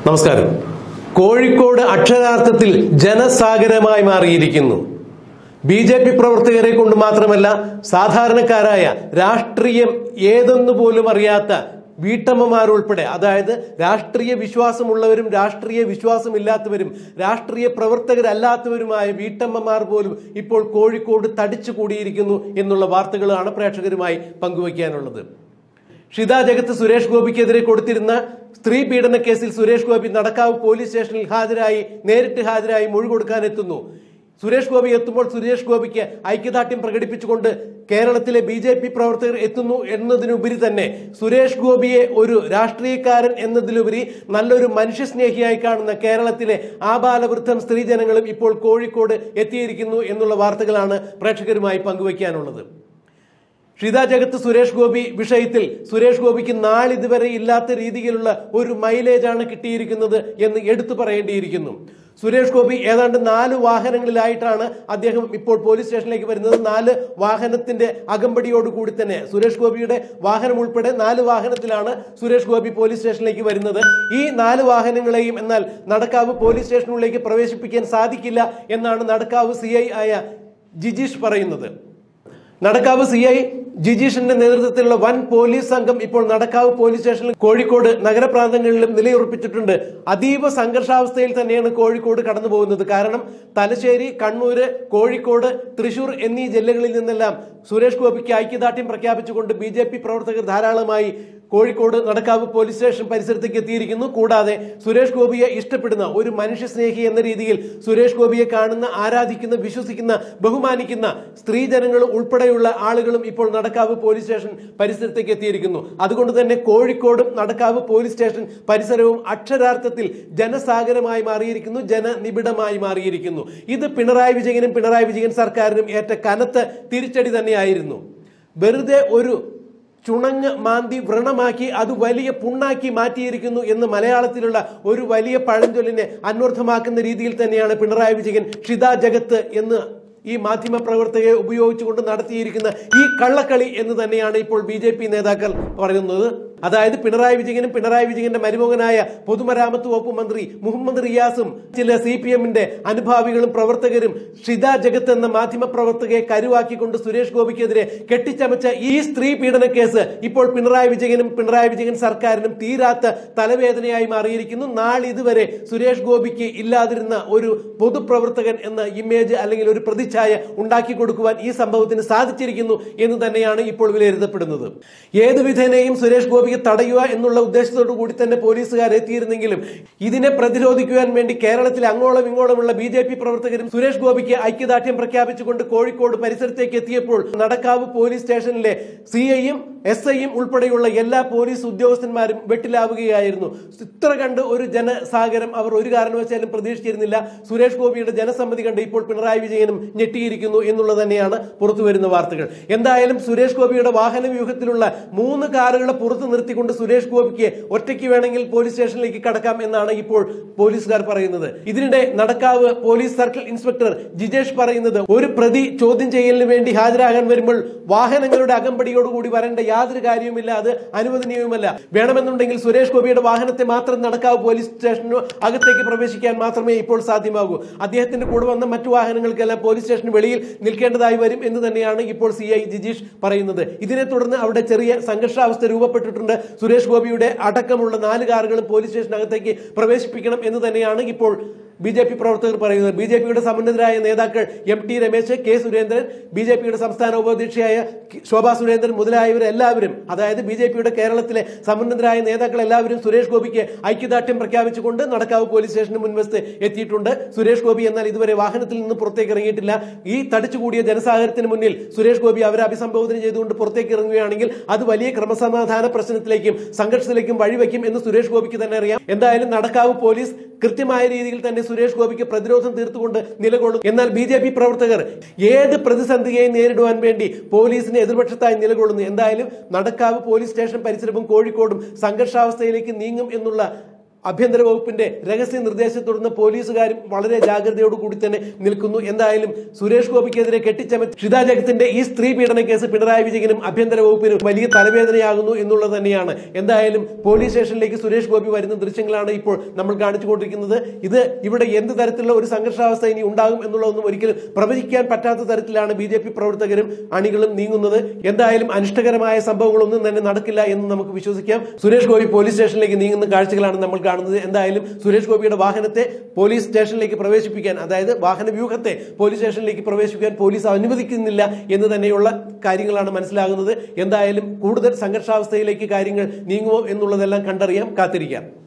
നമസ്കാരം കോഴിക്കോട് അക്ഷരാർത്ഥത്തിൽ ജനസാഗരമായി മാറിയിരിക്കുന്നു ബി ജെ പി പ്രവർത്തകരെ കൊണ്ട് മാത്രമല്ല സാധാരണക്കാരായ രാഷ്ട്രീയം ഏതെന്നു പോലും അറിയാത്ത വീട്ടമ്മമാരുൾപ്പെടെ അതായത് രാഷ്ട്രീയ വിശ്വാസമുള്ളവരും രാഷ്ട്രീയ വിശ്വാസമില്ലാത്തവരും രാഷ്ട്രീയ പ്രവർത്തകരല്ലാത്തവരുമായ വീട്ടമ്മമാർ പോലും ഇപ്പോൾ കോഴിക്കോട് തടിച്ചു കൂടിയിരിക്കുന്നു എന്നുള്ള വാർത്തകളാണ് പ്രേക്ഷകരുമായി പങ്കുവയ്ക്കാനുള്ളത് ഷിത ജഗത്ത് സുരേഷ് ഗോപിക്കെതിരെ കൊടുത്തിരുന്ന സ്ത്രീ പീഡന കേസിൽ സുരേഷ് ഗോപി നടക്കാവ് പോലീസ് സ്റ്റേഷനിൽ ഹാജരായി നേരിട്ട് ഹാജരായി മൊഴി കൊടുക്കാൻ എത്തുന്നു സുരേഷ് ഗോപി എത്തുമ്പോൾ സുരേഷ് ഗോപിക്ക് ഐക്യദാർഢ്യം പ്രകടിപ്പിച്ചുകൊണ്ട് കേരളത്തിലെ ബി ജെ പി പ്രവർത്തകർ എത്തുന്നു എന്നതിനുപരി തന്നെ സുരേഷ് ഗോപിയെ ഒരു രാഷ്ട്രീയക്കാരൻ എന്നതിലുപരി നല്ലൊരു മനുഷ്യസ്നേഹിയായി കാണുന്ന കേരളത്തിലെ ആബാലവൃദ്ധം സ്ത്രീജനങ്ങളും ഇപ്പോൾ കോഴിക്കോട് എത്തിയിരിക്കുന്നു എന്നുള്ള വാർത്തകളാണ് പ്രേക്ഷകരുമായി പങ്കുവയ്ക്കാനുള്ളത് ഷിത ജഗത്ത് സുരേഷ് ഗോപി വിഷയത്തിൽ സുരേഷ് ഗോപിക്ക് നാളിതുവരെ ഇല്ലാത്ത രീതിയിലുള്ള ഒരു മൈലേജാണ് കിട്ടിയിരിക്കുന്നത് എന്ന് എടുത്തു പറയേണ്ടിയിരിക്കുന്നു സുരേഷ് ഗോപി ഏതാണ്ട് നാല് വാഹനങ്ങളിലായിട്ടാണ് അദ്ദേഹം ഇപ്പോൾ പോലീസ് സ്റ്റേഷനിലേക്ക് വരുന്നത് നാല് വാഹനത്തിന്റെ അകമ്പടിയോടുകൂടി തന്നെ സുരേഷ് ഗോപിയുടെ വാഹനം ഉൾപ്പെടെ നാല് വാഹനത്തിലാണ് സുരേഷ് ഗോപി പോലീസ് സ്റ്റേഷനിലേക്ക് വരുന്നത് ഈ നാല് വാഹനങ്ങളെയും എന്നാൽ നടക്കാവ് പോലീസ് സ്റ്റേഷനുള്ളിലേക്ക് പ്രവേശിപ്പിക്കാൻ സാധിക്കില്ല എന്നാണ് നടക്കാവ് സി ആയ ജിജീഷ് പറയുന്നത് നടക്കാവ് സി ഐ ജിജീഷിന്റെ നേതൃത്വത്തിലുള്ള വൻ പോലീസ് സംഘം ഇപ്പോൾ നടക്കാവ് പോലീസ് സ്റ്റേഷനിൽ കോഴിക്കോട് നഗരപ്രാന്തങ്ങളിലും നിലയുറപ്പിച്ചിട്ടുണ്ട് അതീവ സംഘർഷാവസ്ഥയിൽ തന്നെയാണ് കോഴിക്കോട് കടന്നു പോകുന്നത് കാരണം തലശ്ശേരി കണ്ണൂര് കോഴിക്കോട് തൃശൂർ എന്നീ ജില്ലകളിൽ നിന്നെല്ലാം സുരേഷ് ഗോപിക്ക് ഐക്യദാർഢ്യം പ്രഖ്യാപിച്ചുകൊണ്ട് ബി ജെ പി പ്രവർത്തകർ ധാരാളമായി കോഴിക്കോട് നടക്കാവ് പോലീസ് സ്റ്റേഷൻ പരിസരത്തേക്ക് എത്തിയിരിക്കുന്നു കൂടാതെ സുരേഷ് ഗോപിയെ ഇഷ്ടപ്പെടുന്ന ഒരു മനുഷ്യസ്നേഹി എന്ന രീതിയിൽ സുരേഷ് ഗോപിയെ കാണുന്ന ആരാധിക്കുന്ന വിശ്വസിക്കുന്ന ബഹുമാനിക്കുന്ന സ്ത്രീജനങ്ങൾ ഉൾപ്പെടെയുള്ള ആളുകളും ഇപ്പോൾ നടക്കാവ് പോലീസ് സ്റ്റേഷൻ പരിസരത്തേക്ക് എത്തിയിരിക്കുന്നു അതുകൊണ്ട് തന്നെ കോഴിക്കോടും നടക്കാവ് പോലീസ് സ്റ്റേഷൻ പരിസരവും അക്ഷരാർത്ഥത്തിൽ ജനസാഗരമായി മാറിയിരിക്കുന്നു ജനനിബിഡമായി മാറിയിരിക്കുന്നു ഇത് പിണറായി വിജയനും പിണറായി വിജയൻ സർക്കാരിനും ഏറ്റ കനത്ത തിരിച്ചടി തന്നെയായിരുന്നു വെറുതെ ഒരു ചുണങ്ങ് മാന്തി വ്രണമാക്കി അത് വലിയ പുണ്ണാക്കി മാറ്റിയിരിക്കുന്നു എന്ന് മലയാളത്തിലുള്ള ഒരു വലിയ പഴഞ്ചൊല്ലിനെ അന്വർത്ഥമാക്കുന്ന രീതിയിൽ തന്നെയാണ് പിണറായി വിജയൻ ഷിത ജഗത്ത് എന്ന് ഈ മാധ്യമ പ്രവർത്തകരെ ഉപയോഗിച്ചുകൊണ്ട് നടത്തിയിരിക്കുന്ന ഈ കള്ളക്കളി എന്ന് തന്നെയാണ് ഇപ്പോൾ ബി ജെ പി നേതാക്കൾ പറയുന്നത് അതായത് പിണറായി വിജയനും പിണറായി വിജയന്റെ മരുമകനായ പൊതുമരാമത്ത് വകുപ്പ് മന്ത്രി മുഹമ്മദ് റിയാസും ചില സി പി എമ്മിന്റെ അനുഭാവികളും പ്രവർത്തകരും ഷിത ജഗത്ത് എന്ന മാധ്യമ പ്രവർത്തകയെ കരുവാക്കിക്കൊണ്ട് സുരേഷ് ഗോപിക്കെതിരെ കെട്ടിച്ചമച്ച ഈ സ്ത്രീ പീഡന കേസ് ഇപ്പോൾ പിണറായി വിജയനും പിണറായി വിജയൻ സർക്കാരിനും തീരാത്ത തലവേദനയായി മാറിയിരിക്കുന്നു നാളിതുവരെ സുരേഷ് ഗോപിക്ക് ഇല്ലാതിരുന്ന ഒരു പൊതുപ്രവർത്തകൻ എന്ന ഇമേജ് അല്ലെങ്കിൽ ഒരു പ്രതിച്ഛായ ഉണ്ടാക്കി കൊടുക്കുവാൻ ഈ സംഭവത്തിന് സാധിച്ചിരിക്കുന്നു എന്ന് തന്നെയാണ് ഇപ്പോൾ വിലയിരുത്തപ്പെടുന്നത് ഏത് വിധേനയും സുരേഷ് ഗോപിക്ക് തടയുക എന്നുള്ള ഉദ്ദേശത്തോടു കൂടി തന്നെ പോലീസുകാർ എത്തിയിരുന്നെങ്കിലും ഇതിനെ പ്രതിരോധിക്കുവാൻ വേണ്ടി കേരളത്തിലെ അങ്ങോളം ഇങ്ങോളമുള്ള ബി ജെ പി പ്രവർത്തകരും സുരേഷ് ഗോപിക്ക് ഐക്യദാർഢ്യം പ്രഖ്യാപിച്ചുകൊണ്ട് കോഴിക്കോട് പരിസരത്തേക്ക് എത്തിയപ്പോൾ നടക്കാവ് പോലീസ് സ്റ്റേഷനിലെ സി ഐയും എസ് ഐയും ഉൾപ്പെടെയുള്ള എല്ലാ പോലീസ് ഉദ്യോഗസ്ഥന്മാരും വെട്ടിലാവുകയായിരുന്നു ഇത്ര കണ്ട് ഒരു ജനസാഗരം അവർ ഒരു കാരണവശാലും പ്രതീക്ഷിച്ചിരുന്നില്ല സുരേഷ് ഗോപിയുടെ ജനസമ്മതി കണ്ട് ഇപ്പോൾ പിണറായി വിജയനും ഞെട്ടിയിരിക്കുന്നു എന്നുള്ളത് തന്നെയാണ് പുറത്തു വരുന്ന വാർത്തകൾ എന്തായാലും സുരേഷ് ഗോപിയുടെ വാഹന വ്യൂഹത്തിലുള്ള മൂന്ന് കാറുകളെ പുറത്തു നിർത്തിക്കൊണ്ട് സുരേഷ് ഗോപിക്ക് ഒറ്റയ്ക്ക് വേണമെങ്കിൽ പോലീസ് സ്റ്റേഷനിലേക്ക് കടക്കാം എന്നാണ് ഇപ്പോൾ പോലീസുകാർ പറയുന്നത് ഇതിനിടെ Nadakkavu police circle inspector Jijesh പറയുന്നത് ഒരു പ്രതി ചോദ്യം ചെയ്യലിന് വേണ്ടി ഹാജരാകാൻ വരുമ്പോൾ വാഹനങ്ങളുടെ അകമ്പടിയോടുകൂടി വരേണ്ട യാതൊരു കാര്യവുമില്ല അത് അനുവദനീയവുമല്ല വേണമെന്നുണ്ടെങ്കിൽ സുരേഷ് ഗോപിയുടെ വാഹനത്തെ മാത്രം നടക്കാവ് പോലീസ് സ്റ്റേഷനു അകത്തേക്ക് പ്രവേശിക്കാൻ മാത്രമേ ഇപ്പോൾ സാധ്യമാകൂ അദ്ദേഹത്തിന്റെ കൂടെ വന്ന മറ്റു വാഹനങ്ങൾക്കെല്ലാം പോലീസ് സ്റ്റേഷന് വെളിയിൽ നിൽക്കേണ്ടതായി വരും എന്ന് തന്നെയാണ് ഇപ്പോൾ സി ഐ ജിജീഷ് പറയുന്നത് ഇതിനെ തുടർന്ന് അവിടെ ചെറിയ സംഘർഷാവസ്ഥ രൂപപ്പെട്ടിട്ടുണ്ട് സുരേഷ് ഗോപിയുടെ അടക്കമുള്ള നാല് കാറുകളും പോലീസ് സ്റ്റേഷനകത്തേക്ക് പ്രവേശിപ്പിക്കണം എന്ന് തന്നെയാണ് ഇപ്പോൾ ബി ജെ പി പ്രവർത്തകർ പറയുന്നത് ബി ജെ പിയുടെ സമുന്നതരായ നേതാക്കൾ M T Ramesh K Surendran B J പിയുടെ സംസ്ഥാന ഉപാധ്യക്ഷയായ ശോഭാ സുരേന്ദ്രൻ മുതലായവരെല്ലാവരും അതായത് ബി ജെ പിയുടെ കേരളത്തിലെ സമുന്നതരായ നേതാക്കൾ എല്ലാവരും സുരേഷ് ഗോപിക്ക് ഐക്യദാർഢ്യം പ്രഖ്യാപിച്ചുകൊണ്ട് നടക്കാവ് പോലീസ് സ്റ്റേഷന് മുൻവശത്ത് എത്തിയിട്ടുണ്ട് സുരേഷ് ഗോപി എന്നാൽ ഇതുവരെ വാഹനത്തിൽ നിന്ന് പുറത്തേക്ക് ഇറങ്ങിയിട്ടില്ല ഈ തടിച്ചുകൂടിയ ജനസാഗരത്തിന് മുന്നിൽ സുരേഷ് ഗോപി അവരെ അഭിസംബോധന ചെയ്തുകൊണ്ട് പുറത്തേക്ക് ഇറങ്ങുകയാണെങ്കിൽ അത് വലിയ ക്രമസമാധാന പ്രശ്നത്തിലേക്കും സംഘർഷത്തിലേക്കും വഴിവെക്കും എന്ന് സുരേഷ് ഗോപിക്ക് തന്നെ അറിയാം എന്തായാലും നടക്കാവ് പോലീസ് കൃത്യമായ രീതിയിൽ തന്നെ സുരേഷ് ഗോപിക്ക് പ്രതിരോധം തീർത്തുകൊണ്ട് നിലകൊള്ളും എന്നാൽ ബി ജെ പി പ്രവർത്തകർ ഏത് പ്രതിസന്ധിയെയും നേരിടുവാൻ വേണ്ടി പോലീസിന് എതിർപക്ഷത്തായി നിലകൊള്ളുന്നു എന്തായാലും നടക്കാവ് പോലീസ് സ്റ്റേഷൻ പരിസരവും കോഴിക്കോടും സംഘർഷാവസ്ഥയിലേക്ക് നീങ്ങും എന്നുള്ള ആഭ്യന്തര വകുപ്പിന്റെ രഹസ്യ നിർദ്ദേശത്തെ തുടർന്ന് പോലീസുകാരും വളരെ ജാഗ്രതയോട് കൂടി തന്നെ നിൽക്കുന്നു എന്തായാലും സുരേഷ് ഗോപിക്കെതിരെ കെട്ടിച്ചമച്ച് ഷിത ജഗത്തിന്റെ ഈ സ്ത്രീ പീഡന കേസ് പിണറായി വിജയനും ആഭ്യന്തര വകുപ്പിനും വലിയ തലവേദനയാകുന്നു എന്നുള്ളത് തന്നെയാണ് എന്തായാലും പോലീസ് സ്റ്റേഷനിലേക്ക് സുരേഷ് ഗോപി വരുന്ന ദൃശ്യങ്ങളാണ് ഇപ്പോൾ നമ്മൾ കാണിച്ചുകൊണ്ടിരിക്കുന്നത് ഇത് ഇവിടെ എന്ത് തരത്തിലുള്ള ഒരു സംഘർഷാവസ്ഥ ഇനി ഉണ്ടാകും എന്നുള്ളതൊന്നും ഒരിക്കലും പ്രവചിക്കാൻ പറ്റാത്ത തരത്തിലാണ് ബി ജെ പി പ്രവർത്തകരും അണികളും നീങ്ങുന്നത് എന്തായാലും അനിഷ്ടകരമായ സംഭവങ്ങളൊന്നും തന്നെ നടക്കില്ല എന്ന് നമുക്ക് വിശ്വസിക്കാം സുരേഷ് ഗോപി പോലീസ് സ്റ്റേഷനിലേക്ക് നീങ്ങുന്ന കാഴ്ചകളാണ് നമ്മൾ കാണുന്നത് എന്തായാലും സുരേഷ് ഗോപിയുടെ വാഹനത്തെ പോലീസ് സ്റ്റേഷനിലേക്ക് പ്രവേശിപ്പിക്കാൻ അതായത് വാഹന വ്യൂഹത്തെ പോലീസ് സ്റ്റേഷനിലേക്ക് പ്രവേശിപ്പിക്കാൻ പോലീസ് അനുവദിക്കുന്നില്ല എന്ന് തന്നെയുള്ള കാര്യങ്ങളാണ് മനസ്സിലാകുന്നത് എന്തായാലും കൂടുതൽ സംഘർഷാവസ്ഥയിലേക്ക് കാര്യങ്ങൾ നീങ്ങുമോ എന്നുള്ളതെല്ലാം കണ്ടറിയാം കാത്തിരിക്കാം